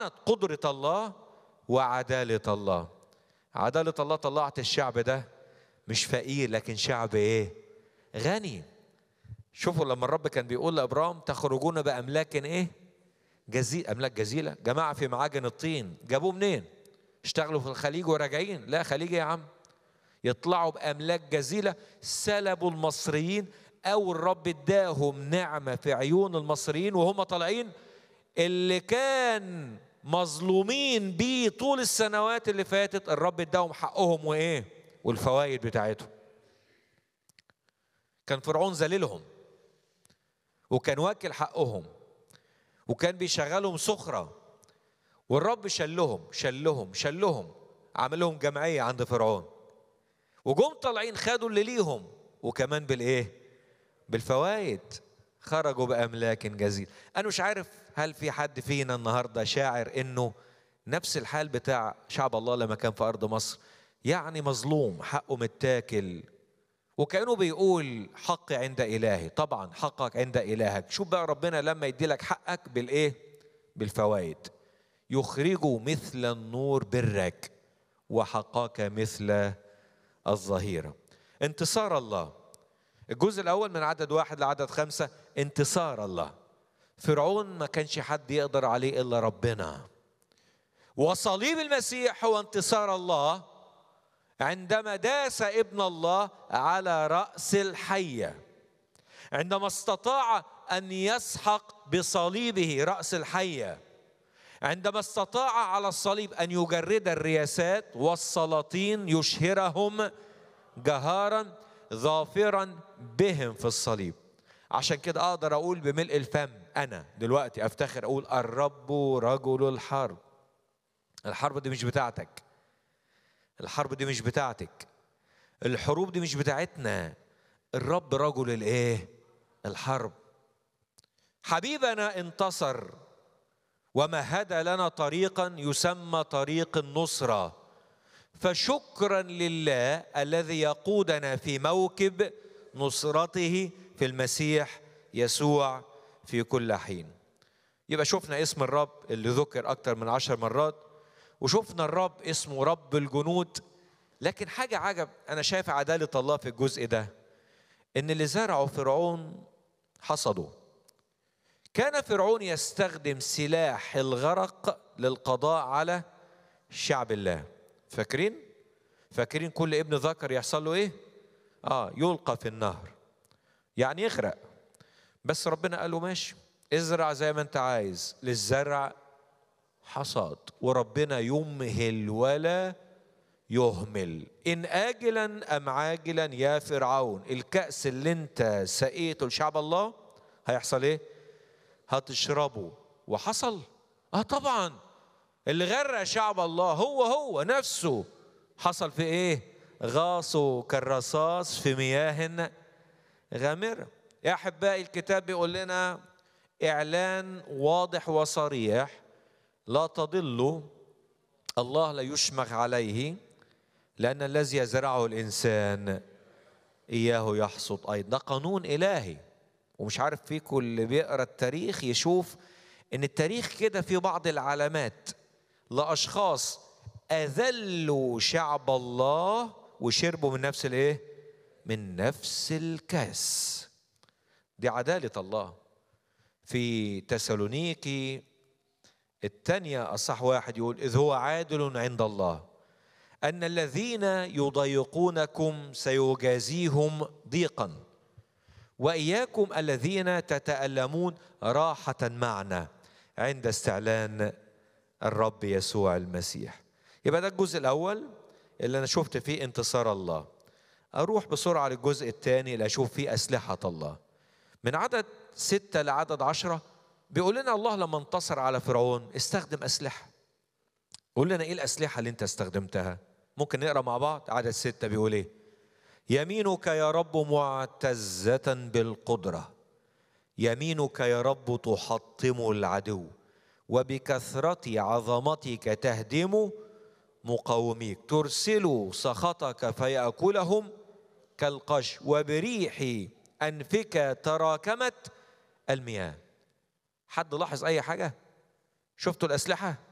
قدرة الله وعدالة الله عدالة الله طلعت الشعب ده مش فقير لكن شعب ايه غني شوفوا لما الرب كان بيقول لابرام تخرجون باملاك ايه جزيل املاك جزيله جماعه في معاجن الطين جابوه منين اشتغلوا في الخليج وراجعين لا خليج يا عم يطلعوا باملاك جزيله سلبوا المصريين او الرب اداهم نعمه في عيون المصريين وهم طالعين اللي كان مظلومين بيه طول السنوات اللي فاتت الرب اداهم حقهم وايه والفوائد بتاعتهم كان فرعون ذليلهم وكان واكل حقهم وكان بيشغلهم سخرة والرب شلهم شلهم شلهم عمل لهم جمعية عند فرعون وجم طالعين خدوا اللي ليهم وكمان بالايه بالفوائد خرجوا بأملاك جزيل أنا مش عارف هل في حد فينا النهاردة شاعر إنه نفس الحال بتاع شعب الله لما كان في أرض مصر يعني مظلوم حقه متاكل وكأنه بيقول حقي عند إلهي طبعا حقك عند إلهك شوف بقى ربنا لما يدي لك حقك بالإيه بالفوائد يخرج مثل النور برك وحقاك مثل الظهيرة انتصار الله الجزء الأول من عدد واحد لعدد خمسة انتصار الله فرعون ما كانش حد يقدر عليه إلا ربنا وصليب المسيح هو انتصار الله عندما داس ابن الله على رأس الحية عندما استطاع أن يسحق بصليبه رأس الحية عندما استطاع على الصليب أن يجرد الرياسات والسلاطين يشهرهم جهارا ظافرا بهم في الصليب عشان كده أقدر أقول بملء الفم أنا دلوقتي أفتخر أقول الرب رجل الحرب الحرب دي مش بتاعتك الحرب دي مش بتاعتك الحروب دي مش بتاعتنا الرب رجل الايه الحرب حبيبنا انتصر ومهد لنا طريقا يسمى طريق النصره فشكرا لله الذي يقودنا في موكب نصرته في المسيح يسوع في كل حين يبقى شفنا اسم الرب اللي ذكر اكتر من عشر مرات وشفنا الرب اسمه رب الجنود لكن حاجة عجب أنا شايف عدالة الله في الجزء ده إن اللي زرعه فرعون حصدوا كان فرعون يستخدم سلاح الغرق للقضاء على شعب الله فاكرين؟ فاكرين كل ابن ذكر يحصل له ايه؟ اه يلقى في النهر يعني يغرق بس ربنا قال له ماشي ازرع زي ما انت عايز للزرع حصاد وربنا يمهل ولا يهمل إن آجلا أم عاجلا يا فرعون الكأس اللي انت سقيته لشعب الله هيحصل ايه هتشربه وحصل اه طبعا اللي غرق شعب الله هو هو نفسه حصل في ايه غاصوا كالرصاص في مياه غامرة يا أحبائي الكتاب بيقول لنا إعلان واضح وصريح لا تضلوا الله لا يشمخ عليه لأن الذي يزرعه الإنسان إياه يحصد أيضا ده قانون إلهي ومش عارف فيكم اللي بيقرأ التاريخ يشوف إن التاريخ كده في بعض العلامات لأشخاص أذلوا شعب الله وشربوا من نفس الإيه؟ من نفس الكاس دي عدالة الله في تسالونيكي الثانية أصح واحد يقول إذ هو عادل عند الله أن الذين يضيقونكم سيجازيهم ضيقا وإياكم الذين تتألمون راحة معنا عند استعلان الرب يسوع المسيح يبقى ده الجزء الأول اللي أنا شفت فيه انتصار الله أروح بسرعة للجزء الثاني اللي أشوف فيه أسلحة الله من عدد ستة لعدد عشرة بيقول لنا الله لما انتصر على فرعون استخدم أسلحة قول لنا إيه الأسلحة اللي أنت استخدمتها ممكن نقرأ مع بعض عدد ستة بيقول إيه يمينك يا رب معتزة بالقدرة يمينك يا رب تحطم العدو وبكثرة عظمتك تهدم مقاوميك ترسل سخطك فيأكلهم كالقش وبريح أنفك تراكمت المياه حد لاحظ أي حاجة؟ شفتوا الأسلحة؟